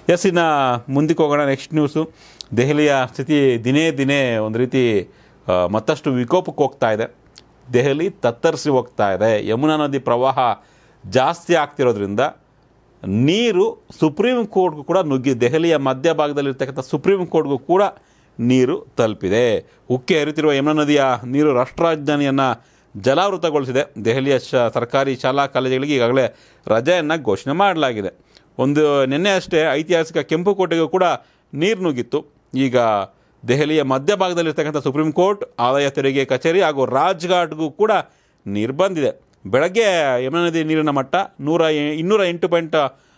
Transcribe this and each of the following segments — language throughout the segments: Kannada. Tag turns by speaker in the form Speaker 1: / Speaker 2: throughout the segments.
Speaker 1: ಎಸ್ ಇನ್ನು ಮುಂದಕ್ಕೆ ಹೋಗೋಣ ನೆಕ್ಸ್ಟ್ ನ್ಯೂಸು ದೆಹಲಿಯ ಸ್ಥಿತಿ ದಿನೇ ದಿನೇ ಒಂದು ರೀತಿ ಆ, ಮತ್ತಷ್ಟು ವಿಕೋಪಕ್ಕೆ ಹೋಗ್ತಾ ಇದೆ ದೆಹಲಿ ತತ್ತರಿಸಿ ಹೋಗ್ತಾ ಇದೆ ಯಮುನಾ ನದಿ ಪ್ರವಾಹ ಜಾಸ್ತಿ ಆಗ್ತಿರೋದ್ರಿಂದ ನೀರು ಸುಪ್ರೀಂ ಕೋರ್ಟ್ಗೂ ಕೂಡ ನುಗ್ಗಿ ದೆಹಲಿಯ ಮಧ್ಯಭಾಗದಲ್ಲಿರ್ತಕ್ಕಂಥ ಸುಪ್ರೀಂ ಕೋರ್ಟ್ಗೂ ಕೂಡ ನೀರು ತಲುಪಿದೆ ಉಕ್ಕೆ ಹರಿತಿರುವ ಯಮುನಾ ನದಿಯ ನೀರು ರಾಷ್ಟ್ರ ರಾಜಧಾನಿಯನ್ನು ಜಲಾವೃತಗೊಳಿಸಿದೆ ದೆಹಲಿಯ ಶ ಸರ್ಕಾರಿ ಶಾಲಾ ಕಾಲೇಜುಗಳಿಗೆ ಈಗಾಗಲೇ ರಜೆಯನ್ನು ಘೋಷಣೆ ಮಾಡಲಾಗಿದೆ ಒಂದು ನಿನ್ನೆ ಅಷ್ಟೇ ಐತಿಹಾಸಿಕ ಕೆಂಪುಕೋಟೆಗೂ ಕೂಡ ನೀರು ನುಗ್ಗಿತ್ತು ಈಗ ದೆಹಲಿಯ ಮಧ್ಯಭಾಗದಲ್ಲಿರ್ತಕ್ಕಂಥ ಸುಪ್ರೀಂ ಕೋರ್ಟ್ ಆದಾಯ ತೆರಿಗೆ ಕಚೇರಿ ಹಾಗೂ ರಾಜ್ಘಾಟ್ಗೂ ಕೂಡ ನೀರು ಬಂದಿದೆ ಬೆಳಗ್ಗೆ ಯಮುನಾ ನದಿ ನೀರಿನ ಮಟ್ಟ ನೂರ ಎ- ಇನ್ನೂರ ಎಂಟು ಪಾಯಿಂಟ್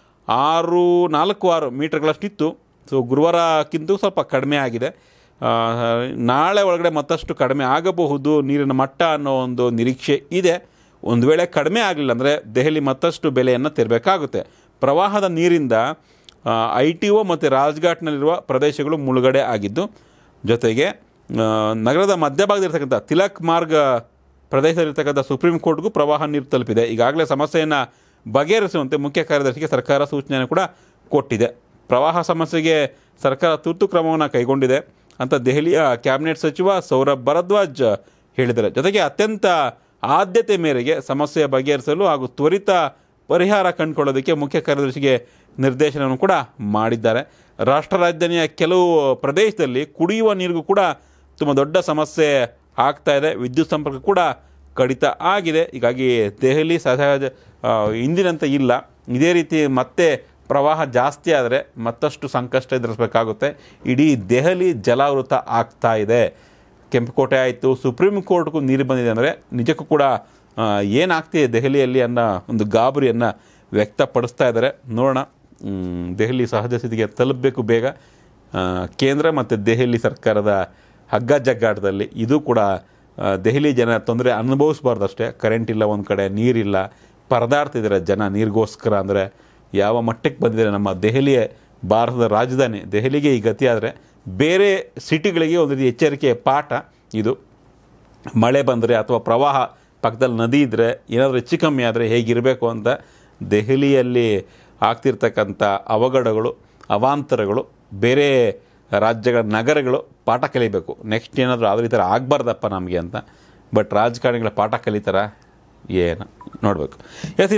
Speaker 1: ಆರು ನಾಲ್ಕು ಆರು ಮೀಟರ್ಗಳಷ್ಟಿತ್ತು ಸೊ ಗುರುವಾರಕ್ಕಿಂತ ಸ್ವಲ್ಪ ಕಡಿಮೆ ಆಗಿದೆ ಆ, ನಾಳೆ ಒಳಗಡೆ ಮತ್ತಷ್ಟು ಕಡಿಮೆ ಆಗಬಹುದು ನೀರಿನ ಮಟ್ಟ ಅನ್ನೋ ಒಂದು ನಿರೀಕ್ಷೆ ಇದೆ ಒಂದು ವೇಳೆ ಕಡಿಮೆ ಆಗಲಿಲ್ಲ ಅಂದರೆ ದೆಹಲಿ ಮತ್ತಷ್ಟು ಬೆಲೆಯನ್ನು ತೆರಬೇಕಾಗುತ್ತೆ ಪ್ರವಾಹದ ನೀರಿಂದ ಐ ಟಿ ಒ ಮತ್ತು ರಾಜ್ಘಾಟ್ನಲ್ಲಿರುವ ಪ್ರದೇಶಗಳು ಮುಳುಗಡೆ ಆಗಿದ್ದು ಜೊತೆಗೆ ಆ, ನಗರದ ಮಧ್ಯಭಾಗದಲ್ಲಿರ್ತಕ್ಕಂಥ ತಿಲಕ್ ಮಾರ್ಗ ಪ್ರದೇಶದಲ್ಲಿರ್ತಕ್ಕಂಥ ಸುಪ್ರೀಂ ಕೋರ್ಟ್ಗೂ ಪ್ರವಾಹ ನೀರು ತಲುಪಿದೆ ಈಗಾಗಲೇ ಸಮಸ್ಯೆಯನ್ನು ಬಗೆಹರಿಸುವಂತೆ ಮುಖ್ಯ ಕಾರ್ಯದರ್ಶಿಗೆ ಸರ್ಕಾರ ಸೂಚನೆಯನ್ನು ಕೂಡ ಕೊಟ್ಟಿದೆ ಪ್ರವಾಹ ಸಮಸ್ಯೆಗೆ ಸರ್ಕಾರ ತುರ್ತು ಕ್ರಮವನ್ನು ಕೈಗೊಂಡಿದೆ ಅಂತ ದೆಹಲಿಯ ಕ್ಯಾಬಿನೆಟ್ ಸಚಿವ ಸೌರಭ್ ಭರದ್ವಾಜ್ ಹೇಳಿದ್ದಾರೆ ಜೊತೆಗೆ ಅತ್ಯಂತ ಆದ್ಯತೆ ಮೇರೆಗೆ ಸಮಸ್ಯೆ ಬಗೆಹರಿಸಲು ಹಾಗೂ ತ್ವರಿತ ಪರಿಹಾರ ಕಂಡುಕೊಳ್ಳೋದಕ್ಕೆ ಮುಖ್ಯ ಕಾರ್ಯದರ್ಶಿಗೆ ನಿರ್ದೇಶನವನ್ನು ಕೂಡ ಮಾಡಿದ್ದಾರೆ ರಾಷ್ಟ್ರ ರಾಜಧಾನಿಯ ಕೆಲವು ಪ್ರದೇಶದಲ್ಲಿ ಕುಡಿಯುವ ನೀರಿಗೂ ಕೂಡ ತುಂಬ ದೊಡ್ಡ ಸಮಸ್ಯೆ ಆಗ್ತಾ ಇದೆ ವಿದ್ಯುತ್ ಸಂಪರ್ಕ ಕೂಡ ಕಡಿತ ಆಗಿದೆ ಹೀಗಾಗಿ ದೆಹಲಿ ಸಹಜ ಆ, ಇಂದಿನಂತೆ ಇಲ್ಲ ಇದೇ ರೀತಿ ಮತ್ತೆ ಪ್ರವಾಹ ಜಾಸ್ತಿ ಆದರೆ ಮತ್ತಷ್ಟು ಸಂಕಷ್ಟ ಎದುರಿಸಬೇಕಾಗುತ್ತೆ ಇಡೀ ದೆಹಲಿ ಜಲಾವೃತ ಆಗ್ತಾ ಇದೆ ಕೆಂಪುಕೋಟೆ ಆಯಿತು ಸುಪ್ರೀಂ ಕೋರ್ಟ್ಗೂ ನೀರು ಬಂದಿದೆ ಅಂದರೆ ನಿಜಕ್ಕೂ ಕೂಡ ಆ, ಏನಾಗ್ತಿದೆ ದೆಹಲಿಯಲ್ಲಿ ಅನ್ನೋ ಒಂದು ಗಾಬರಿಯನ್ನು ವ್ಯಕ್ತಪಡಿಸ್ತಾ ಇದ್ದಾರೆ ನೋಡೋಣ ಮ್, ದೆಹಲಿ ಸಹಜ ಸ್ಥಿತಿಗೆ ತಲುಪಬೇಕು ಬೇಗ ಆ, ಕೇಂದ್ರ ಮತ್ತು ದೆಹಲಿ ಸರ್ಕಾರದ ಹಗ್ಗ ಜಗ್ಗಾಟದಲ್ಲಿ ಇದು ಕೂಡ ಆ, ದೆಹಲಿ ಜನ ತೊಂದರೆ ಅನುಭವಿಸ್ಬಾರ್ದಷ್ಟೇ ಕರೆಂಟ್ ಇಲ್ಲ ಒಂದು ಕಡೆ ನೀರಿಲ್ಲ ಪರದಾಡ್ತಿದ್ದಾರೆ ಜನ ನೀರಿಗೋಸ್ಕರ ಅಂದರೆ ಯಾವ ಮಟ್ಟಕ್ಕೆ ಬಂದಿದೆ ನಮ್ಮ ದೆಹಲಿಯ ಭಾರತದ ರಾಜಧಾನಿ ದೆಹಲಿಗೆ ಈ ಗತಿ ಆದರೆ ಬೇರೆ ಸಿಟಿಗಳಿಗೆ ಒಂದು ರೀತಿ ಎಚ್ಚರಿಕೆಯ ಪಾಠ ಇದು ಮಳೆ ಬಂದರೆ ಅಥವಾ ಪ್ರವಾಹ ಪಕ್ಕದಲ್ಲಿ ನದಿ ಇದ್ದರೆ ಏನಾದರೂ ಹೆಚ್ಚು ಕಮ್ಮಿ ಆದರೆ ಹೇಗಿರಬೇಕು ಅಂತ ದೆಹಲಿಯಲ್ಲಿ ಆಗ್ತಿರ್ತಕ್ಕಂಥ ಅವಘಡಗಳು ಅವಾಂತರಗಳು ಬೇರೆ ರಾಜ್ಯಗಳ ನಗರಗಳು ಪಾಠ ಕಲಿಬೇಕು ನೆಕ್ಸ್ಟ್ ಏನಾದರೂ ಯಾವುದೇ ಈ ಥರ ಆಗಬಾರ್ದಪ್ಪ ನಮಗೆ ಅಂತ ಬಟ್ ರಾಜಕಾರಣಿಗಳ ಪಾಠ ಕಲಿತಾರ ಏನು ನೋಡಬೇಕು ಎಸ್